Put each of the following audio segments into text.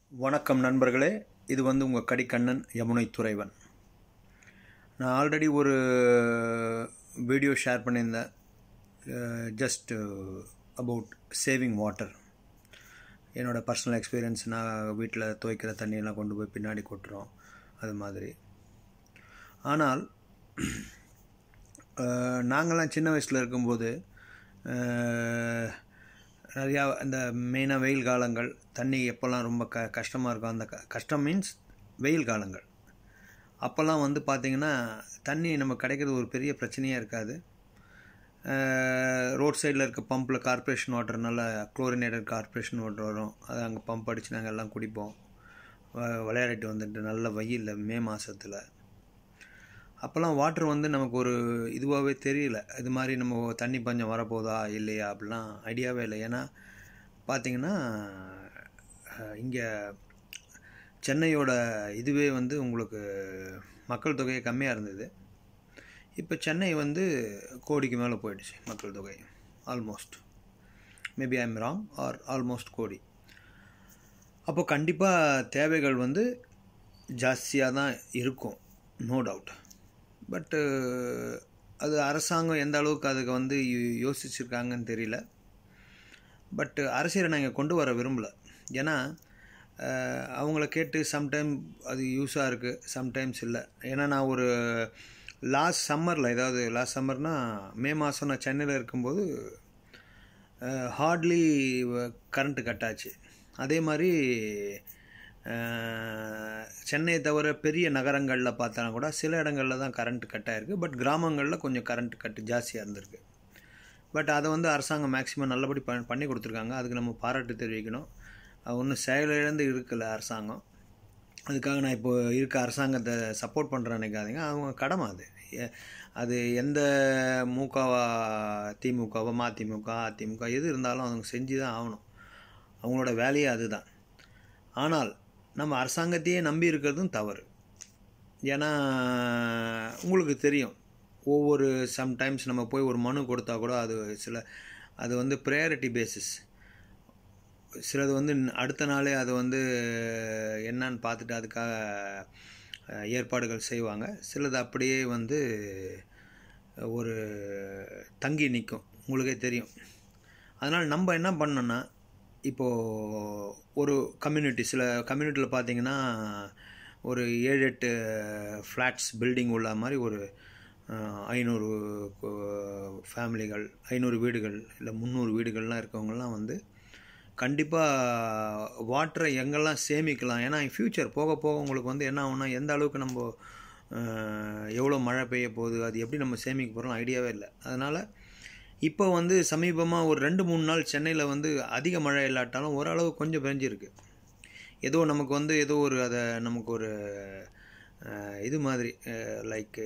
வணக்கம் நண்பர்களே இது வந்து உங்கள் கடிக்கண்ணன் யமுனை துறைவன் நான் ஆல்ரெடி ஒரு வீடியோ ஷேர் பண்ணியிருந்தேன் ஜஸ்ட் அபவுட் சேவிங் வாட்டர் என்னோடய பர்சனல் எக்ஸ்பீரியன்ஸ் நான் வீட்டில் துவைக்கிற தண்ணியெல்லாம் கொண்டு போய் பின்னாடி கொட்டுறோம் அது மாதிரி ஆனால் அஹ், நாங்கள்லாம் சின்ன வயசில் இருக்கும்போது அஹ், நிறையா இந்த மெயினாக வெயில் காலங்கள் தண்ணி எப்போல்லாம் ரொம்ப க கஷ்டமாக இருக்கும் அந்த க கஷ்டம் மீன்ஸ் வெயில் காலங்கள் அப்போல்லாம் வந்து பார்த்திங்கன்னா தண்ணி நம்ம கிடைக்கிறது ஒரு பெரிய பிரச்சனையாக இருக்காது ரோட் சைடில் இருக்க பம்பில் கார்ப்பரேஷன் வாட்டர் நல்ல குளோரினேட்டட் கார்ப்பரேஷன் வாட்டர் வரும் அதை அங்கே பம்ப் அடித்து நாங்கள் எல்லாம் குடிப்போம் வ- விளையாடிட்டு வந்துட்டு நல்ல வெயிலில் மே மாதத்தில் அப்போல்லாம் வாட்டர் வந்து நமக்கு ஒரு இதுவாகவே தெரியல இது மாதிரி நம்ம தண்ணி பஞ்சம் வரப்போதா இல்லையா அப்படிலாம் ஐடியாவே இல்லை ஏன்னா பார்த்தீங்கன்னா இங்கே சென்னையோட இதுவே வந்து உங்களுக்கு மக்கள் தொகை கம்மியாக இருந்தது இப்போ சென்னை வந்து கோடிக்கு மேலே போயிடுச்சு மக்கள் தொகை almost maybe I'm wrong or almost கோடி அப்போ கண்டிப்பாக தேவைகள் வந்து ஜாஸ்தியாக தான் இருக்கும் நோ டவுட் பட்டு அது அரசாங்கம் எந்த அளவுக்கு அதுக்கு வந்து யோ- யோசிச்சிருக்காங்கன்னு தெரியல பட் அரசியலை நான் இங்கே கொண்டு வர விரும்பல ஏன்னா அஹ், அவங்கள கேட்டு சம்டைம் அது யூஸாக இருக்குது சம்டைம்ஸ் இல்லை ஏன்னா நான் ஒரு லாஸ்ட் சம்மரில் ஏதாவது லாஸ்ட் சம்மர்னால் மே மாதம் நான் சென்னையில் இருக்கும்போது ஹார்ட்லி கரண்ட்டு கட் ஆச்சு அதே மாதிரி அஹ், சென்னையை தவிர பெரிய நகரங்களில் பார்த்தா கூட சில இடங்களில் தான் கரண்ட் கட் ஆயிருக்கு பட் கிராமங்களில் கொஞ்சம் கரண்ட் கட்டு ஜாஸ்தியாக இருந்திருக்கு பட் அதை வந்து அரசாங்கம் மேக்ஸிமம் நல்லபடி ப பண்ணி கொடுத்துருக்காங்க அதுக்கு நம்ம பாராட்டு தெரிவிக்கணும் அது ஒன்றும் செயலிழந்து இருக்கல அரசாங்கம் அதுக்காக நான் இப்போ இருக்க அரசாங்கத்தை சப்போர்ட் பண்ணுறேன் நினைக்காதீங்க அவங்க கடமை அது எ- அது எந்த மூகவா திமுகவோ மதிமுக அதிமுக எது இருந்தாலும் அவங்க செஞ்சு தான் ஆகணும் அவங்களோட வேலையே அதுதான் ஆனால் நம்ம அரசாங்கத்தையே நம்பி இருக்கிறதும் தவறு ஏன்னா உங்களுக்கு தெரியும் ஒவ்வொரு சம்டைம்ஸ் நம்ம போய் ஒரு மனு கொடுத்தா கூட அது சில அது வந்து ப்ரையாரிட்டி பேசிஸ் சிலது வந்து அடுத்த நாளே அது வந்து என்னன்னு பார்த்துட்டு அதுக்காக அஹ், ஏற்பாடுகள் செய்வாங்க சிலது அப்படியே வந்து ஒரு தங்கி நிற்கும் உங்களுக்கே தெரியும் அதனால் நம்ம என்ன பண்ணோன்னா இப்போது ஒரு கம்யூனிட்டி சில கம்யூனிட்டியில் பார்த்தீங்கன்னா ஒரு ஏழு எட்டு ஃப்ளாட்ஸ் பில்டிங் உள்ள மாதிரி ஒரு அஹ், ஐநூறு ஃபேமிலிகள் ஐநூறு வீடுகள் இல்லை முந்நூறு வீடுகள்லாம் இருக்கவங்கலாம் வந்து கண்டிப்பாக வாட்டரை எங்கெல்லாம் சேமிக்கலாம் ஏன்னா ஃப்யூச்சர் போக போக உங்களுக்கு வந்து என்ன ஆகும்னா எந்த அளவுக்கு நம்ம அஹ், எவ்வளோ மழை பெய்ய போகுது அது எப்படி நம்ம சேமிக்க போகிறோம் ஐடியாவே இல்லை அதனால் இப்போ வந்து சமீபமாக ஒரு ரெண்டு மூணு நாள் சென்னையில் வந்து அதிக மழை இல்லாட்டாலும் ஓரளவு கொஞ்சம் பெஞ்சிருக்கு ஏதோ நமக்கு வந்து ஏதோ ஒரு அதை நமக்கு ஒரு அஹ், இது மாதிரி லைக்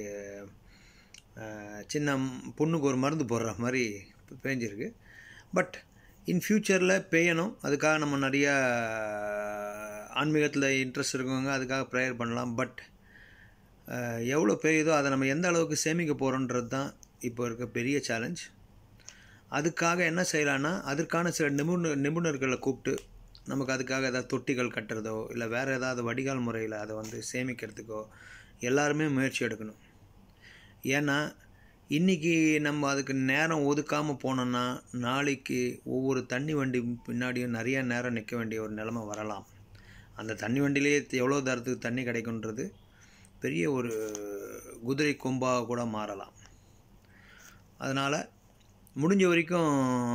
சின்ன பொண்ணுக்கு ஒரு மருந்து போடுற மாதிரி பேஞ்சிருக்கு பட் இன் ஃப்யூச்சரில் பெய்யணும் அதுக்காக நம்ம நிறையா ஆன்மீகத்தில் இன்ட்ரெஸ்ட் இருக்கவங்க அதுக்காக ப்ரேயர் பண்ணலாம் பட் எவ்வளோ பெய்யுதோ அதை நம்ம எந்த அளவுக்கு சேமிக்க போகிறோன்றது தான் இப்போ இருக்க பெரிய சேலஞ்ச் அதுக்காக என்ன செய்யலான்னா அதற்கான சில நிபுணர் நிபுணர்களை கூப்பிட்டு நமக்கு அதுக்காக ஏதாவது தொட்டிகள் கட்டுறதோ இல்லை வேறு ஏதாவது வடிகால் முறையில் அதை வந்து சேமிக்கிறதுக்கோ எல்லாருமே முயற்சி எடுக்கணும் ஏன்னா இன்றைக்கி நம்ம அதுக்கு நேரம் ஒதுக்காமல் போனோம்னா நாளைக்கு ஒவ்வொரு தண்ணி வண்டி பின்னாடியும் நிறைய நேரம் நிற்க வேண்டிய ஒரு நிலைமை வரலாம் அந்த தண்ணி வண்டியிலேயே எவ்வளோ தரத்துக்கு தண்ணி கிடைக்குன்றது பெரிய ஒரு குதிரை கொம்பாக கூட மாறலாம் அதனால் முடிஞ்ச வரைக்கும்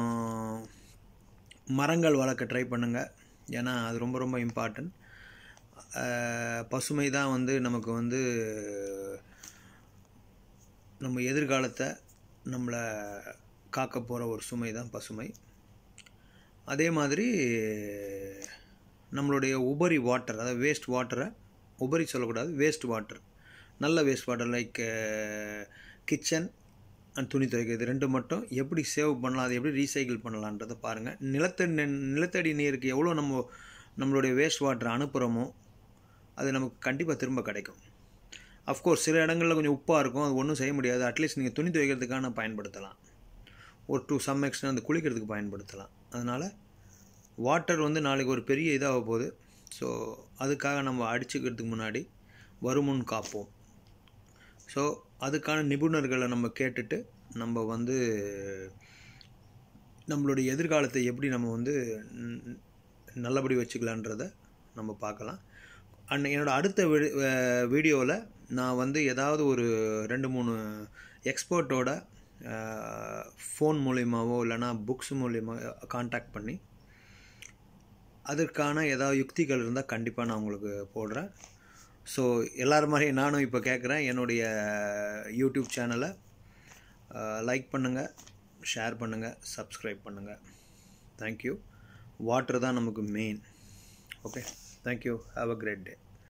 மரங்கள் வளர்க்க ட்ரை பண்ணுங்கள் ஏன்னா அது ரொம்ப ரொம்ப இம்பார்ட்டன்ட் பசுமை தான் வந்து நமக்கு வந்து நம்ம எதிர்காலத்தை நம்மளை காக்க போகிற ஒரு சுமை தான் பசுமை அதே மாதிரி நம்மளுடைய உபரி வாட்டர் அதாவது வேஸ்ட் வாட்டரை உபரி சொல்லக்கூடாது வேஸ்ட் வாட்டர் நல்ல waste water like kitchen and துணி துவைக்கிறது ரெண்டு மட்டும் எப்படி சேவ் பண்ணலாம் அதை எப்படி ரீசைக்கிள் பண்ணலான்றதை பாருங்கள் நிலத்தடி நி- நிலத்தடி நீருக்கு எவ்வளோ நம்ம நம்மளுடைய வேஸ்ட் வாட்டர் அனுப்புகிறோமோ அது நமக்கு கண்டிப்பாக திரும்ப கிடைக்கும் அஃப்கோர்ஸ் சில இடங்களில் கொஞ்சம் உப்பாக இருக்கும் அது ஒன்றும் செய்ய முடியாது அட்லீஸ்ட் நீங்கள் துணி துவைக்கிறதுக்கான பயன்படுத்தலாம் ஒரு டூ சம் எக்ஸ்டன் அந்த குளிக்கிறதுக்கு பயன்படுத்தலாம் அதனால் வாட்டர் வந்து நாளைக்கு ஒரு பெரிய இதாக போகுது ஸோ அதுக்காக நம்ம அடிச்சுக்கிறதுக்கு முன்னாடி வருமுன் காப்போம் ஸோ அதுக்கான நிபுணர்களை நம்ம கேட்டுட்டு நம்ம வந்து நம்மளுடைய எதிர்காலத்தை எப்படி நம்ம வந்து ந- நல்லபடி வச்சுக்கலான்றத நம்ம பார்க்கலாம் அண்ட் என்னோடய அடுத்த வீடியோவில் நான் வந்து ஏதாவது ஒரு ரெண்டு மூணு எக்ஸ்பர்ட்டோட ஃபோன் மூலியமாவோ இல்லைனா புக்ஸ் மூலியமாக காண்டாக்ட் பண்ணி அதற்கான ஏதாவது யுக்திகள் இருந்தால் கண்டிப்பாக நான் உங்களுக்கு போடுறேன் ஸோ எல்லாரும் மாதிரி நானும் இப்போ கேட்குறேன் என்னுடைய யூடியூப் சேனலை லைக் பண்ணுங்கள் ஷேர் பண்ணுங்கள் சப்ஸ்கிரைப் பண்ணுங்கள் தேங்க்யூ வாட்டர் தான் நமக்கு main okay thank you have a great day